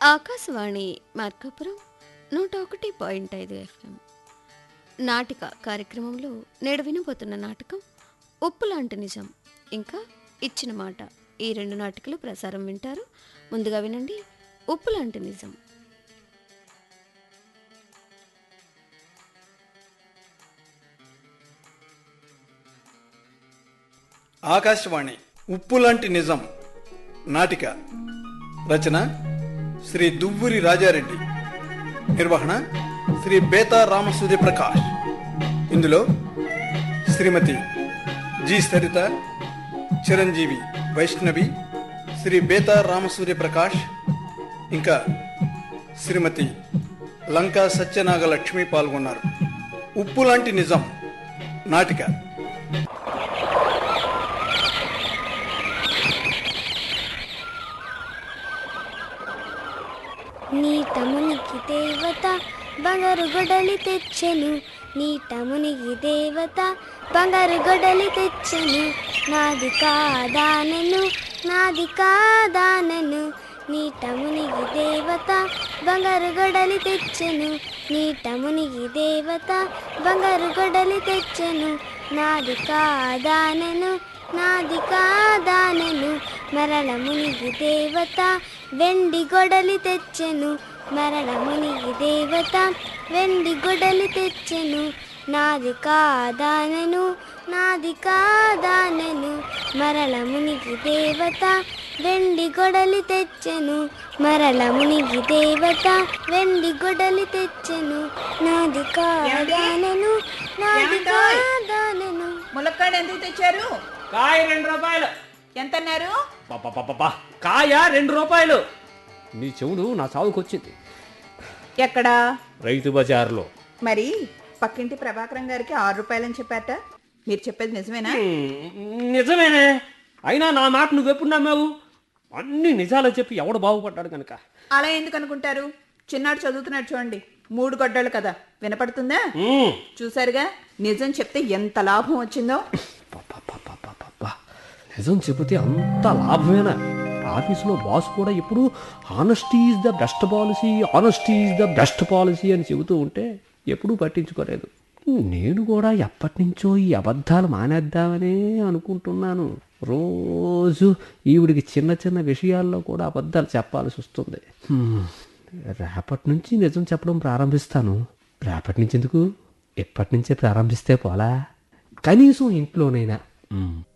ఆకాశవాణి మార్కాపురం నూట ఒకటి పాయింట్ ఐదు ఎఫ్ఎం నాటిక కార్యక్రమంలో నేడు వినబోతున్న నాటకం ఉప్పు లాంటి నిజం ఇంకా ఇచ్చిన మాట ఈ రెండు నాటికలు ప్రసారం వింటారు ముందుగా వినండి ఉప్పు లాంటి నిజం ఆకాశవాణి ఉప్పు లాంటి నిజం నాటిక రచన శ్రీ దువ్వూరి రాజారెడ్డి నిర్వహణ శ్రీ బేతా రామసూర్య ప్రకాష్ ఇందులో శ్రీమతి జి సరిత చిరంజీవి వైష్ణవి శ్రీ బేతా రామసూర్య ప్రకాష్ ఇంకా శ్రీమతి లంకా సత్యనాగ లక్ష్మి పాల్గొన్నారు ఉప్పు లాంటి నిజం నాటిక నీటమునికి దేవత బంగారు గొడలి తెచ్చెను నీటమునికి దేవత బంగారు గొడలి తెచ్చెను నాది కాదానెను నాది కాదానెను నీటమునికి దేవత బంగారు గొడలి తెచ్చెను నీటమునికి దేవత బంగారు గొడలి తెచ్చెను నాది కాదానెను నాది కాదానెను మరల మునిగి దేవత వెండి గొడలి తెచ్చెను మరల మునిగి దేవత వెండి గొడలి తెచ్చెను నాది కాదానెను నాది కాదానెను మరల మునిగి దేవత వెండి గొడలి తెచ్చెను మరల మునిగి దేవత వెండి గొడలి తెచ్చెను నాది కాదానెను నాది కాదానెను ములక్కాడ ఎందుకు తెచ్చారు కాయ రెండు రూపాయలు ఎంత అన్నారు పప్పపప్పప. కాయ రెండు రూపాయలు నీ చెవుడు నా సాగుకు వచ్చింది ఎక్కడా రైతు బజార్లో మరి పక్కింటి ప్రభాకరం గారికి ఆరు రూపాయలని చెప్పారట మీరు చెప్పేది నిజమేనా మ్మ్, నిజమేనే అయినా నా మాట నువ్వెప్పుడు నమ్మావు అన్ని నిజాలు చెప్పి ఎవడు బాగుపడ్డాడు కనుక అలా ఎందుకు అనుకుంటారు చిన్నాడు చదువుతున్నాడు చూడండి మూడు గొడ్డలు కదా వినపడుతుందా మ్మ్. చూసారుగా నిజం చెప్తే ఎంత లాభం వచ్చిందో పప్పపప్పపప్ప. నిజం చెబితే అంత లాభమేనా ఆఫీసులో బాస్ కూడా ఇప్పుడు honesty is the best policy honesty is the best policy అని చెబుతూ ఉంటే ఎప్పుడూ పట్టించుకోలేదు నేను కూడా ఎప్పటి నుంచో ఈ అబద్ధాలు మానేద్దామనే అనుకుంటున్నాను రోజు ఈవిడికి చిన్న చిన్న విషయాల్లో కూడా అబద్ధాలు చెప్పాల్సి వస్తుంది హ్మ్. రేపటి నుంచి నిజం చెప్పడం ప్రారంభిస్తాను రేపటి నుంచి ఎందుకు ఎప్పటి నుంచే ప్రారంభిస్తే పోలా కనీసం ఇంట్లోనైనా మ్మ్.